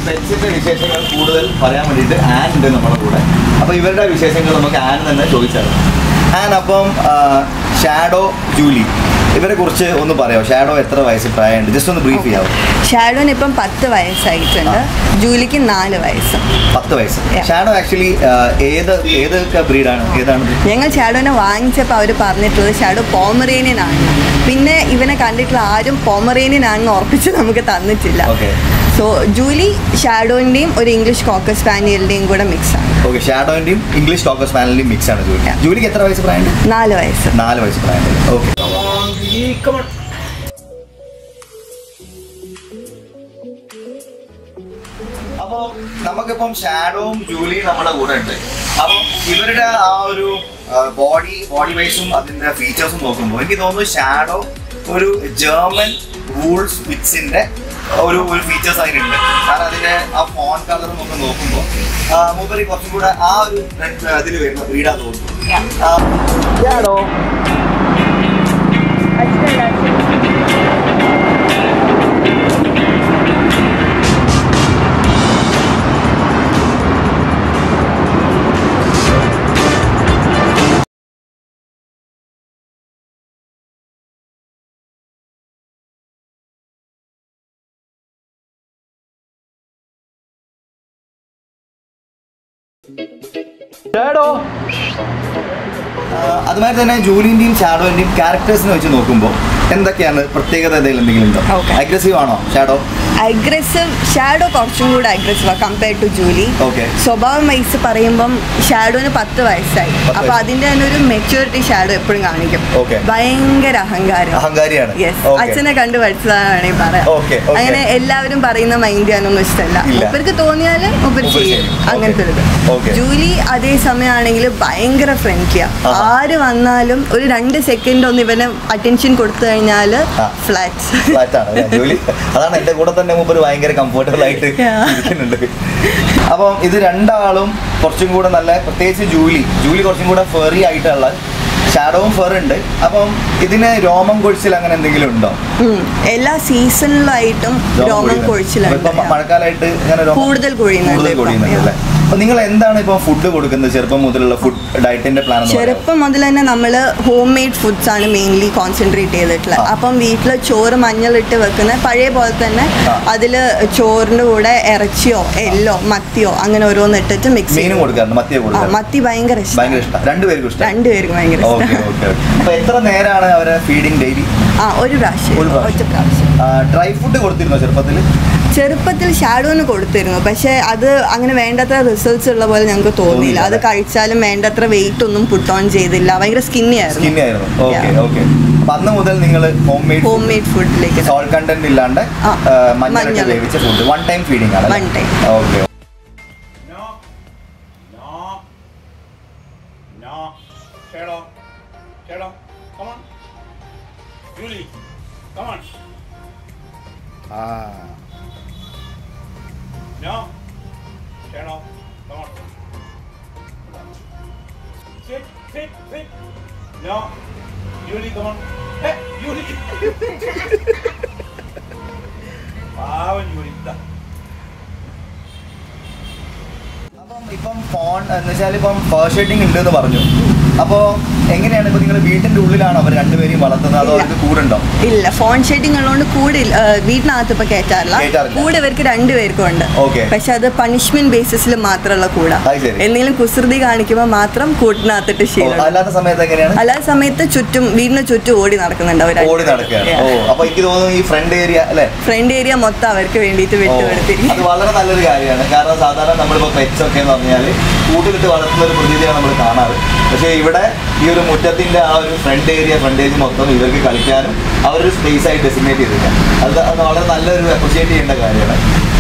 പെറ്റ്സിന്റെ വിശേഷങ്ങൾ കൂടുതൽ പറയാൻ വേണ്ടിയിട്ട് ആൻ ഉണ്ട് നമ്മുടെ കൂടെ അപ്പോൾ ഇവരുടെ വിശേഷങ്ങൾ നമുക്ക് ആൻ തന്നെ ചോദിച്ചാൽ ആൻ അപ്പം ഷാഡോ ജൂലി ഇവരെ കുറിച്ച് ഒന്ന് പറയാമോ ഷാഡോ എത്ര വയസ്സ് പ്രായമുണ്ട് ജസ്റ്റ് ഒന്ന് ബ്രീഫ് ചെയ്യാമോ ഷാഡോന് ഇപ്പം പത്ത് വയസ്സായിട്ടുണ്ട് ജൂലിക്ക് നാല് വയസ്സ് പത്ത് വയസ്സ് Yeah. ഷാഡോ ആക്ച്വലി ഏത് ഏതൊക്കെ ബ്രീഡാണ് ഏതാണ് breed? ഞങ്ങൾ ഷാഡോനെ വാങ്ങിച്ചപ്പോൾ അവർ പറഞ്ഞിട്ടുള്ളത് ഷാഡോ പോമറേനിയൻ ആണ് പിന്നെ ഇവനെ കണ്ടിട്ടുള്ള ആരും പോമറേനിയൻ ആണെന്ന് ഉറപ്പിച്ച് നമുക്ക് തന്നിട്ടില്ല Okay. സോ ജൂലി ഷാഡോൻ്റെയും ഒരു ഇംഗ്ലീഷ് കോക്കർ സ്പാനിയലിൻ്റെയും കൂടെ മിക്സ് ആണ് ഓക്കെ ഷാഡോന്റെയും ഇംഗ്ലീഷ് ടോക്കസ് പാനലിന്റെയും മിക്സ് ആണ് ജൂലി Yeah. ജൂലിക്ക് എത്ര വയസ്സ് പ്രായമുണ്ട് നാല് വയസ്സ് നാല് വയസ്സ് പ്രായമുണ്ട് ഓക്കെ അപ്പോ നമുക്കിപ്പം ഷാഡോവും ജൂലിയും നമ്മുടെ കൂടെ ഉണ്ട് അപ്പം ഇവരുടെ ആ ഒരു ബോഡി ബോഡി വൈസും അതിന്റെ ഫീച്ചേഴ്സും നോക്കുമ്പോൾ എനിക്ക് തോന്നുന്നു ഷാഡോ ഒരു ജർമ്മൻ വൂൾ സ്പിറ്റ്സിന്റെ ഒരു ഒരു ഫീച്ചേഴ്സ് അതിനുണ്ട് കാരണം അതിന്റെ ആ ഫോൺ കളറും ഒക്കെ നോക്കുമ്പോൾ മൂപ്പര് കുറച്ചും കൂടെ ആ ഒരു ഇതിൽ വരുന്ന ബ്രീഡാ തോന്നുന്നു ഷാഡോ ഷാഡോ അതുമാതിരി തന്നെ ജൂലിന്റെയും ഷാഡോന്റെയും ക്യാരക്ടേഴ്സിനെ വെച്ച് നോക്കുമ്പോൾ എന്തൊക്കെയാണ് പ്രത്യേകത എന്തെങ്കിലും എന്തെങ്കിലും ഉണ്ടോ Okay. അഗ്രസീവ് ആണോ ഷാഡോ അഗ്രസീവ് ഷാഡോ കുറച്ചും കൂടെ അഗ്രസീവാണ് കമ്പയർഡ് ടു ജൂലി Okay. സ്വഭാവം വയസ്സ് പറയുമ്പം ഷാഡോന് പത്ത് വയസ്സായി പത്ത് അപ്പൊ വയസ്സ്. അതിന്റെ തന്നെ ഒരു മെച്യൂരിറ്റി ഷാഡോ എപ്പോഴും കാണിക്കും Okay. ഭയങ്കര അഹങ്കാരം അഹങ്കാരിയാണ് യെസ് Okay. അച്ഛനെ കണ്ട് പഠിച്ചതാണ് വേണമെങ്കിൽ പറയാം Okay, okay. അങ്ങനെ എല്ലാവരും പറയുന്ന മൈൻഡ് ചെയ്യാനൊന്നും ഇഷ്ടമല്ല ഇല്ല. മൂപ്പർക്ക് തോന്നിയാൽ മൂപ്പർ മൂപ്പര് ചെയ്യും ചെയ്യും. അങ്ങനത്തെ ഒരു ഇത് Okay. ജൂലി അതേ സമയമാണെങ്കിൽ ഭയങ്കര ഫ്രണ്ട്ലിയാ ആഹാ. ആര് വന്നാലും ഒരു രണ്ട് സെക്കൻഡ് ഒന്ന് ഇവന് അറ്റൻഷൻ കൊടുത്തു കഴിഞ്ഞാൽ ആ. ഫ്ലാറ്റ് ഫ്ലാറ്റ് ആണ് അല്ലേ? ജോലി അതാണ് എന്റെ കൂടെ തന്നെ മൂപ്പര് ഭയങ്കര കംഫർട്ടബിൾ ആയിട്ട് Yeah. ഇരിക്കുന്നുണ്ട് അപ്പം ഇത് രണ്ടാളും കുറച്ചും കൂടെ നല്ല പ്രത്യേകിച്ച് ജൂലി ജൂലി കുറച്ചും കൂടെ ഫെറി ആയിട്ടുള്ള ഷാഡോവും ഫെർ ഉണ്ട് അപ്പം ഇതിന് രോമം കൊഴിച്ചിൽ അങ്ങനെ എന്തെങ്കിലും ഉണ്ടോ ഉം. എല്ലാ സീസണിലായിട്ടും രോമം കൊഴിയുന്നുണ്ട്. കൊഴിച്ചിലുണ്ട് ഇപ്പം മഴക്കാലമായിട്ട് ഇങ്ങനെ രോമം കൂടുതൽ കൊഴിയുന്നുണ്ട് കൂടുതൽ ഇപ്പം. കൊഴിയുന്നുണ്ട് അല്ലേ അപ്പൊ നിങ്ങൾ എന്താണ് ഇപ്പൊ ഫുഡ് കൊടുക്കുന്നത് ചെറുപ്പം മുതലുള്ള ഫുഡ് ഡയറ്റിന്റെ പ്ലാൻ ചെറുപ്പം മുതൽ തന്നെ നമ്മൾ ഹോം മെയ്ഡ് ഫുഡ്സ് ആണ് മെയിൻലി കോൺസെൻട്രേറ്റ് ചെയ്തിട്ടുള്ളത് ആ. അപ്പം വീട്ടിൽ ചോറ് മഞ്ഞളിട്ട് വെക്കുന്ന പഴയ പോലെ തന്നെ ആ. അതിൽ ചോറിൻ്റെ കൂടെ ഇറച്ചിയോ എല്ലോ മത്തിയോ അങ്ങനെ ഓരോന്ന് ഇട്ടിട്ട് മിക്സ് മീനും കൊടുക്കാറുണ്ട് മത്തിയെ കൊടുക്കാറുണ്ട് മത്തി ഭയങ്കര ഭയങ്കര ഇഷ്ടം ഇഷ്ടം രണ്ടുപേർക്കും ഇഷ്ടം രണ്ടുപേർക്കും ഭയങ്കര ഓക്കെ ഇഷ്ടം ഓക്കെ അപ്പൊ എത്ര നേരമാണ് അവരെ ഫീഡിങ് ഡെയിലി ആ ഒരു പ്രാവശ്യം ഒരു പ്രാവശ്യം. ഒറ്റ പ്രാവശ്യം ഡ്രൈ ഫുഡ് കൊടുത്തിരുന്നോ ചെറുപ്പത്തിൽ ചെറുപ്പത്തിൽ ഷാഡോന് കൊടുത്തിരുന്നു പക്ഷെ അത് അങ്ങനെ വേണ്ടത്ര റിസൾട്ട്സ് ഉള്ള പോലെ ഞങ്ങൾക്ക് തോന്നിയില്ല തോന്നിയില്ല, അത് അല്ലേ? കഴിച്ചാലും വേണ്ടത്ര വെയിറ്റ് ഒന്നും പുട്ട് ഓൺ ചെയ്തില്ല ഭയങ്കര സ്കിന്നി ആയിരുന്നു സ്കിന്നി ആയിരുന്നു ഓക്കെ Yeah. ഓക്കെ അപ്പൊ അന്ന് മുതൽ നിങ്ങൾ ഹോം മെയ്ഡ് ഹോം മെയ്ഡ് ഫുഡിലേക്ക് സോൾട്ട് കണ്ടന്റ് ഇല്ലാണ്ട് ആ. ആ, മഞ്ഞളിട്ട് മഞ്ഞൾ. വേവിച്ച ഫുഡ് വൺ ടൈം ഫീഡിംഗ് ആണ് One time. Okay No. No. No. Shadow. Shadow. Come on. Julie. Come on. No. Shadow. Come on. Sit. Sit. Sit. No. Julie, come on. Hey, Julie. പാവം Julie ഇതാ അപ്പം ഇപ്പം phone എന്ന് വെച്ചാൽ ഇപ്പം ഫേർ shedding ഉണ്ട് എന്ന് പറഞ്ഞു അപ്പോ എങ്ങനെയാണ് ഇപ്പൊ നിങ്ങൾ വീട്ടിന്റെ ഉള്ളിലാണോ അവർ രണ്ടുപേരെയും വളർത്തുന്നത് അതോ അവർക്ക് കൂടുണ്ടോ ഇല്ല ഫോൺ ഷെഡിങ് ഉള്ളതുകൊണ്ട് കൂടെ ഇല്ല, ഏഹ് വീട്ടിനകത്ത് ഇപ്പൊ കയറ്റാറില്ല കയറ്റാറില്ല. കൂടെ ഇവർക്ക് രണ്ടുപേർക്കും ഉണ്ട് Okay. പക്ഷെ അത് പണിഷ്മെന്റ് ബേസിസിൽ മാത്രമുള്ള കൂടാ അത് ശരി. എന്തെങ്കിലും കുസൃതി കാണിക്കുമ്പോൾ മാത്രം കൂട്ടിനകത്തിട്ട് ഓ, ശീലം അല്ലാത്ത സമയത്ത് എങ്ങനെയാണ് അല്ലാത്ത സമയത്ത് ചുറ്റും വീടിന് ചുറ്റും ഓടി നടക്കുന്നുണ്ട് അവർ ഓടി നടക്കുകയാണ് ഓ അപ്പൊ എനിക്ക് തോന്നുന്നു ഈ ഫ്രണ്ട് ഏരിയ അല്ലെ ഫ്രണ്ട് ഏരിയ മൊത്തം അവർക്ക് വേണ്ടിയിട്ട് ഓ, വിട്ടുകൊടുത്തിരിക്കും അത് വളരെ നല്ലൊരു കാര്യമാണ് കാരണം സാധാരണ നമ്മളിപ്പോൾ പെറ്റ്സ് ഒക്കെ എന്ന് പറഞ്ഞാൽ കൂട്ടിലിട്ട് വളർത്തുന്ന ഒരു പ്രതീതിയാണ് നമ്മൾ കാണാറ് പക്ഷേ ഇവിടെ ഈ ഒരു മുറ്റത്തിന്റെ ആ ഒരു ഫ്രണ്ട് ഏരിയ ഫ്രണ്ടേജ് മൊത്തം ഇവർക്ക് കളിക്കാനും അവരൊരു സ്പേസ് ആയി ഡെസിഗ്നേറ്റ് ചെയ്തിരിക്കാം അത് അത് വളരെ നല്ലൊരു അപ്രിഷിയേറ്റ് ചെയ്യേണ്ട കാര്യമാണ്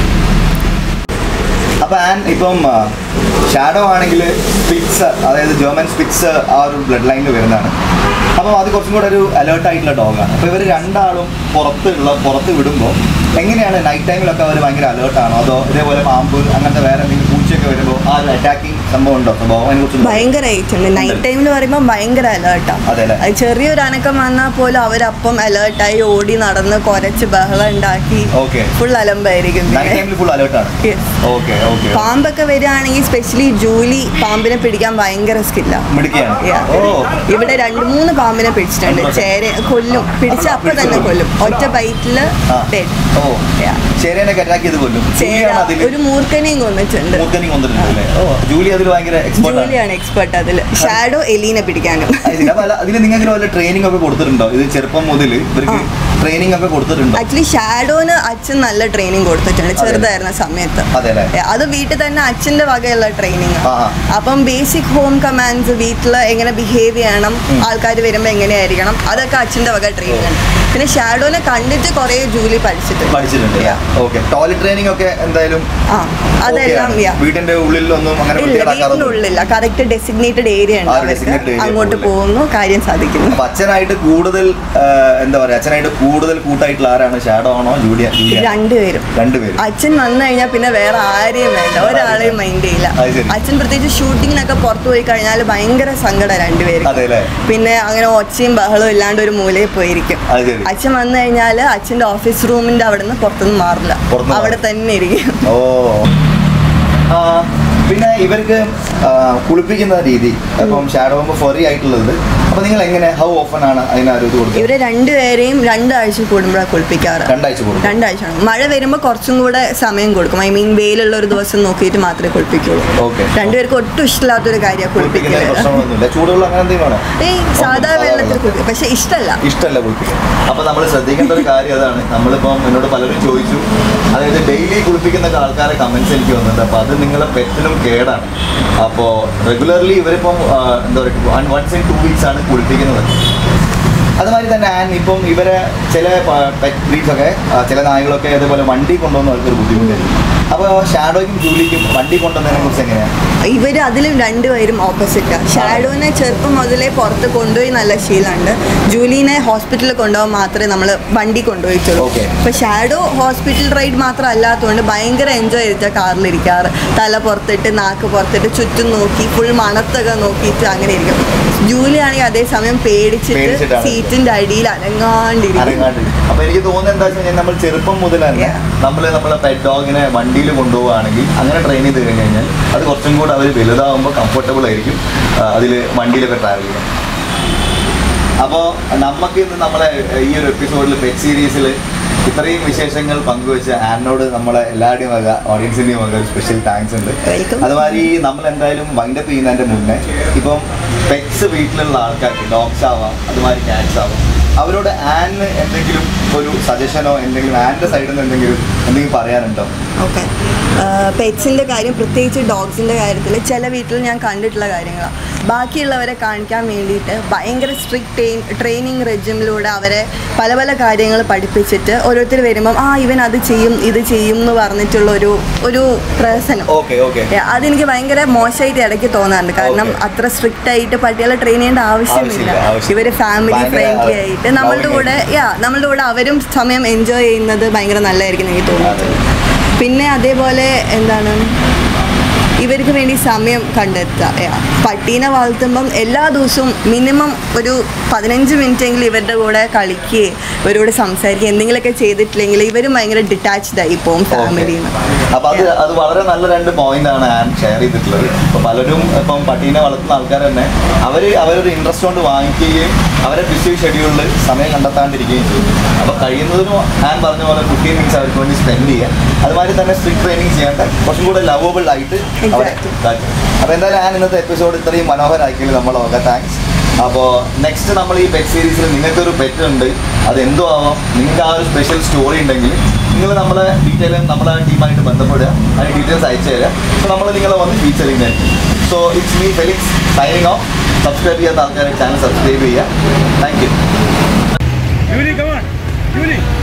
അപ്പൊ ആൻ ഇപ്പം ഷാഡോ ആണെങ്കിൽ സ്പിറ്റ്സ് അതായത് ജർമ്മൻ സ്പിറ്റ്സ് ആ ഒരു ബ്ലഡ് ലൈനിൽ വരുന്നതാണ് അപ്പം അത് കുറച്ചും കൂടെ ഒരു അലേർട്ട് ആയിട്ടുള്ള ഡോഗാണ് അപ്പോൾ ഇവർ രണ്ടാളും പുറത്തുള്ള പുറത്ത് വിടുമ്പോൾ എങ്ങനെയാണ് നൈറ്റ് ടൈമിലൊക്കെ അവർ ഭയങ്കര അലേർട്ടാണോ അതോ ഇതേപോലെ പാമ്പ് അങ്ങനത്തെ വേറെ എന്തെങ്കിലും പൂച്ചയൊക്കെ വരുമ്പോൾ ആ ഒരു അറ്റാക്കിംഗ് സംഭവം ഉണ്ടോ സ്വഭാവം അതിനെ കുറിച്ച് ഭയങ്കര ഉണ്ട് നൈറ്റ് ടൈമിൽ പറയുമ്പോൾ ഭയങ്കര അലേർട്ടാണ് അതെല്ലേ? ചെറിയൊരു അനക്കം വന്നാൽ പോലും അവരപ്പം അലേർട്ടായി ഓടി നടന്ന് കുരച്ച് ബഹളം ഉണ്ടാക്കി ഓക്കെ ഫുൾ അലമ്പായിരിക്കും നൈറ്റ് ടൈമിൽ ഫുൾ അലേർട്ടാണ് Yes. ഓക്കെ ഓക്കെ പാമ്പൊക്കെ വരികയാണെങ്കിൽ സ്പെഷ്യലി ജൂലി പാമ്പിനെ പിടിക്കാൻ ഭയങ്കര സ്കില്ലാണ് മിടുക്കിയാണ് Yeah. ഓ ഇവിടെ രണ്ട് മൂന്ന് പാമ്പിനെ പിടിച്ചിട്ടുണ്ട് ചേര കൊല്ലും പിടിച്ച അപ്പൊ തന്നെ കൊല്ലും ഒറ്റ ബൈറ്റില് ആ. ഡെഡ് ഓ ചേരേനെ അറ്റാക്ക് ചെയ്ത് കൊല്ലും ചേര ജൂലിയാണ് അതിൽ ഒരു മൂർഖനെയും കൊന്നിട്ടുണ്ട് മൂർക്കനി കൊന്നിട്ടുണ്ട് അല്ലേ ഓ ജൂലി അതിൽ ഭയങ്കര എക്സ്പെർട്ട് ആണ് ജൂലിയാണ് എക്സ്പെർട്ട് അതില് ഷാഡോ എലീനെ പിടിക്കാനും അപ്പൊ അല്ല അതിൽ നിങ്ങൾക്ക് വല്ല ട്രെയിനിങ് ഒക്കെ കൊടുത്തിട്ടുണ്ടോ ഇത് ചെറുപ്പം മുതൽ ഇവർക്ക് ട്രെയിനിങ് ഒക്കെ കൊടുത്തിട്ടുണ്ടോ ആക്ച്വലി ഷാഡോന് അച്ഛൻ നല്ല ട്രെയിനിങ് കൊടുത്തിട്ടുണ്ട് അതെ. ചെറുതായിരുന്ന സമയത്ത് അതെ അല്ലേ Yeah, അത് വീട്ടിൽ തന്നെ അച്ഛന്റെ വകയുള്ള ട്രെയിനിങ് ആ, ആ. അപ്പം ബേസിക് ഹോം കമാൻഡ്സ് വീട്ടിൽ എങ്ങനെ ബിഹേവ് ചെയ്യണം ആൾക്കാർ വരുമ്പോൾ എങ്ങനെയായിരിക്കണം അതൊക്കെ അച്ഛന്റെ വക ട്രെയിനിങ് ആണ് പിന്നെ ഷാഡോനെ കണ്ടിട്ട് കുറെ ജൂലി പഠിച്ചിട്ടുണ്ട് പഠിച്ചിട്ടുണ്ട് ഓക്കെ ടോയ്ലറ്റ് ട്രെയിനിങ് ഒക്കെ എന്തായാലും ആ അതെല്ലാം okay ആണ്. yeah. വീടിന്റെ ഉള്ളിലൊന്നും അങ്ങനെ ഇല്ല വൃത്തികേടാക്കാറൊന്നും വീട്ടിനുള്ളില്ല കറക്റ്റ് ഡെസിഗ്നേറ്റഡ് ഏരിയ ഉണ്ട് ആ, അവർക്ക്. designated area അങ്ങോട്ട് പോലെ. പോകുന്നു കാര്യം സാധിക്കുന്നു അപ്പൊ അച്ഛനായിട്ട് കൂടുതൽ ആ, എന്താ പറയാ അച്ഛനായിട്ട് കൂടുതൽ കൂട്ടായിട്ടുള്ള ആരാണ് ഷാഡോ ആണോ ജൂലിയ ജൂലിയ രണ്ടുപേരും രണ്ടുപേരും അച്ഛൻ വന്നു കഴിഞ്ഞാൽ പിന്നെ വേറെ ആരെയും വേണ്ട ഒരാളെയും മൈൻഡ് ചെയ്യില്ല അത് ശരി. അച്ഛൻ പ്രത്യേകിച്ച് ഷൂട്ടിങ്ങിനൊക്കെ പുറത്തു പോയി കഴിഞ്ഞാൽ ഭയങ്കര സങ്കടം രണ്ടുപേരും അതെ അല്ലേ പിന്നെ അങ്ങനെ ഒച്ചയും ബഹളവും ഇല്ലാണ്ട് ഒരു മൂലയിൽ പോയിരിക്കും അത് ശരി അച്ഛൻ വന്നു കഴിഞ്ഞാൽ അച്ഛന്റെ ഓഫീസ് റൂമിന്റെ അവിടെ നിന്ന് പുറത്തൊന്നും മാറില്ല പുറത്തുനിന്ന് അവിടെ തന്നെ ഇരിക്കും ഓ ആ, പിന്നെ ഇവർക്ക് ആ, കുളിപ്പിക്കുന്ന രീതി ഇപ്പം ഷാഡോ ആകുമ്പോൾ ഫെറി ആയിട്ടുള്ളത് അപ്പൊ നിങ്ങൾ എങ്ങനെ ഹൗ ഓഫൻ ആണ് അതിന് ഒരു ഇത് കൊടുക്കുക ഇവരെ രണ്ടുപേരെയും രണ്ടാഴ്ച കൂടുമ്പോഴാണ് കുളിപ്പിക്കാറ് രണ്ടാഴ്ച കൊടുക്കും രണ്ടാഴ്ച മഴ വരുമ്പോൾ കുറച്ചും കൂടെ സമയം കൊടുക്കും ഐ മീൻ വെയിലുള്ള ഒരു ദിവസം നോക്കിയിട്ട് മാത്രമേ കുളിപ്പിക്കുള്ളൂ ഓക്കെ രണ്ടുപേർക്കും ഒട്ടും ഇഷ്ടമില്ലാത്തൊരു കാര്യമാണ് കുളിപ്പിക്കുന്ന കുളിപ്പിക്കുന്നത് പ്രശ്നങ്ങളൊന്നുമില്ല ചൂടുവെള്ളം അങ്ങനെ എന്തെങ്കിലും വേണോ ഏയ് സാധാ വെള്ളത്തിൽ കുളിപ്പിക്കും പക്ഷെ ഇഷ്ടമല്ല ഇഷ്ടമല്ല കുളിപ്പിക്കാൻ അപ്പൊ നമ്മൾ ശ്രദ്ധിക്കേണ്ട ഒരു കാര്യം അതാണ് നമ്മളിപ്പം എന്നോട് പലരും ചോദിച്ചു അതായത് ഡെയിലി കുളിപ്പിക്കുന്ന ആൾക്കാരെ കമന്റ്സ് എനിക്ക് വന്നിട്ടുണ്ട് അപ്പൊ അത് നിങ്ങളെ പെറ്റിനും കേടാണ് അപ്പോൾ റെഗുലർലി ഇവരിപ്പം ആ, എന്താ പറയുക വൺസ് ഇൻ ടു വീക്സ് ആണ് കുളിപ്പിക്കുന്നത് അതുമാതിരി തന്നെ ആൻ ഇപ്പം ഇവരെ ചില പെറ്റ് ബ്രീഡ്സ് ഒക്കെ ആ, ചില നായകളൊക്കെ അതേപോലെ വണ്ടി കൊണ്ടുവന്ന അവർക്കൊരു ബുദ്ധിമുട്ടായിരിക്കും അപ്പോൾ ഷാഡോയ്ക്കും ജൂലിക്കും വണ്ടി കൊണ്ടുവന്നതിനെ കുറിച്ച് എങ്ങനെയാണ് ഇവര് അതിലും രണ്ടുപേരും ഓപ്പോസിറ്റാണ് ഷാഡോനെ ചെറുപ്പം മുതലേ പുറത്ത് കൊണ്ടുപോയി നല്ല ശീലമുണ്ട് ജൂലീനെ ഹോസ്പിറ്റലിൽ കൊണ്ടുപോകാൻ മാത്രമേ നമ്മൾ വണ്ടി കൊണ്ടുപോയിട്ടുള്ളൂ Okay. ഇപ്പൊ ഷാഡോ ഹോസ്പിറ്റൽ റൈഡ് മാത്രം അല്ലാത്തതുകൊണ്ട് ഭയങ്കര എൻജോയ് ചെയ്തിട്ട് കാറിലിരിക്കാറ് തല പുറത്തിട്ട് നാക്ക് പുറത്തിട്ട് ചുറ്റും നോക്കി ഫുൾ മണത്തൊക്കെ നോക്കിയിട്ട് അങ്ങനെ ഇരിക്കും ജൂലി ആണെങ്കിൽ അതേസമയം പേടിച്ചിട്ട് പേടിച്ചിട്ടാണ്. സീറ്റിന്റെ അടിയിൽ അനങ്ങാണ്ടിരിക്കും അനങ്ങാണ്ട് അപ്പൊ എനിക്ക് തോന്നുന്നത് എന്താ വെച്ച് കഴിഞ്ഞാൽ നമ്മൾ ചെറുപ്പം മുതൽ തന്നെ Yeah. നമ്മൾ നമ്മളെ പെറ്റ് ഡോഗിനെ വണ്ടിയിൽ കൊണ്ടുപോവുകയാണെങ്കിൽ അങ്ങനെ ട്രെയിൻ ചെയ്ത് കഴിഞ്ഞ് കഴിഞ്ഞാൽ അത് കുറച്ചും കൂടെ അവർ വലുതാവുമ്പോൾ കംഫർട്ടബിൾ ആയിരിക്കും അതിൽ വണ്ടിയിലൊക്കെ ട്രാവൽ ചെയ്യാൻ അപ്പോൾ നമുക്ക് ഇന്ന് നമ്മളെ ഈ ഒരു എപ്പിസോഡിൽ പെറ്റ് സീരീസിൽ ഇത്രയും വിശേഷങ്ങൾ പങ്കുവെച്ച ആനോട് നമ്മളെ എല്ലാവരുടെയും വക ഓഡിയൻസിൻ്റെയും വക ഒരു സ്പെഷ്യൽ താങ്ക്സ് ഉണ്ട് Welcome. അതുമാതിരി നമ്മൾ എന്തായാലും വൈൻഡപ്പ് ചെയ്യുന്നതിൻ്റെ മുന്നേ ഇപ്പം പെറ്റ്സ് വീട്ടിലുള്ള ആൾക്കാർക്ക് ഡോഗ്സ് ആവാം അതുമാതിരി ക്യാറ്റ്സ് ആവാം അവരോട് ആനിന് എന്തെങ്കിലും ഒരു സജഷനോ എന്തെങ്കിലും ആനിൻ്റെ സൈഡിൽ നിന്ന് എന്തെങ്കിലും എന്തെങ്കിലും പറയാനുണ്ടോ ഓക്കെ പെറ്റ്സിൻ്റെ കാര്യം പ്രത്യേകിച്ച് ഡോഗ്സിൻ്റെ കാര്യത്തിൽ ചില വീട്ടിൽ ഞാൻ കണ്ടിട്ടുള്ള കാര്യങ്ങളാണ് ബാക്കിയുള്ളവരെ കാണിക്കാൻ വേണ്ടിയിട്ട് ഭയങ്കര സ്ട്രിക്റ്റ് ട്രെയിനിങ് റെജിമിലൂടെ അവരെ പല പല കാര്യങ്ങൾ പഠിപ്പിച്ചിട്ട് ഓരോരുത്തർ വരുമ്പം ആ ഇവൻ അത് ചെയ്യും ഇത് ചെയ്യും എന്ന് പറഞ്ഞിട്ടുള്ള ഒരു ഒരു പ്രഹസനം ഓക്കെ ഓക്കെ Yeah, അതെനിക്ക് ഭയങ്കര മോശമായിട്ട് ഇടയ്ക്ക് തോന്നാറുണ്ട് കാരണം Okay. അത്ര സ്ട്രിക്റ്റ് ആയിട്ട് പട്ടികളെ ട്രെയിൻ ചെയ്യേണ്ട ആവശ്യമില്ല ആവശ്യമില്ല, ആവശ്യമില്ല. ഇവര് ഫാമിലി ഭയങ്കര, ഫ്രണ്ട്ലി uh, ആയിട്ട് നമ്മളുടെ loving കൂടെ യാ നമ്മളുടെ കൂടെ അവരും സമയം എൻജോയ് ചെയ്യുന്നത് ഭയങ്കര നല്ലതായിരിക്കും എനിക്ക് തോന്നുന്നത് പിന്നെ അതേപോലെ എന്താണ് ഇവർക്ക് വേണ്ടി സമയം കണ്ടെത്തുക Yeah. പട്ടീനെ വളർത്തുമ്പം എല്ലാ ദിവസവും മിനിമം ഒരു പതിനഞ്ച് മിനിറ്റ് എങ്കിലും ഇവരുടെ കൂടെ കളിക്കുകയും ഇവരോട് സംസാരിക്കുകയും എന്തെങ്കിലുമൊക്കെ ചെയ്തിട്ടില്ലെങ്കിൽ ഇവരും ഭയങ്കര ഡിറ്റാച്ച്ഡ് ആയി പോകും ഫാമിലിയിൽ അപ്പൊ അത് അത് വളരെ നല്ല രണ്ട് പോയിന്റ് ആണ് ആൻ ഷെയർ ചെയ്തിട്ടുള്ളത് അപ്പൊ പലരും ഇപ്പം പട്ടീനെ വളർത്തുന്ന ആൾക്കാർ തന്നെ അവര് അവരൊരു ഇൻട്രസ്റ്റ് കൊണ്ട് വാങ്ങിക്കുകയും അവരെ ബിസി ഷെഡ്യൂളിൽ സമയം കണ്ടെത്താണ്ടിരിക്കുകയും ചെയ്യും അപ്പൊ കഴിയുന്നതിനും ആൻ പറഞ്ഞ പോലെ ഫിഫ്റ്റീൻ മിനിറ്റ്സ് അവർക്ക് വേണ്ടി സ്പെൻഡ് ചെയ്യുക അതുമാതിരി തന്നെ സ്ട്രിക്ട് ട്രെയിനിങ് ചെയ്യാണ്ട് കുറച്ചും കൂടെ ലവബിൾ ആയിട്ട് അവരെ Exactly. ഇതാക്കി. അപ്പൊ എന്തായാലും ഞാൻ ഇന്നത്തെ എപ്പിസോഡ് ഇത്രയും മനോഹരമാക്കിയത് നമ്മളൊക്കെ താങ്ക്സ് അപ്പോൾ നെക്സ്റ്റ് നമ്മൾ ഈ പെറ്റ് സീരീസിൽ നിങ്ങൾക്കൊരു പെറ്റ് ഉണ്ട് അത് എന്തോ ആവാം നിങ്ങൾക്ക് ആ ഒരു സ്പെഷ്യൽ സ്റ്റോറി ഉണ്ടെങ്കിൽ നിങ്ങൾ നമ്മളെ ഡീറ്റെയിൽ നമ്മളെ ടീമായിട്ട് ബന്ധപ്പെടുക അതിന് ഡീറ്റെയിൽസ് അയച്ചു തരാം സോ നമ്മൾ നിങ്ങളെ വന്ന് ഫീച്ചർ ചെയ്യുന്നതായിരിക്കും so it's me Felix signing off subscribe ചെയ്യാത്ത ആൾക്കാരെ ചാനൽ സബ്സ്ക്രൈബ് ചെയ്യുക thank you Yuri, come on. Yuri.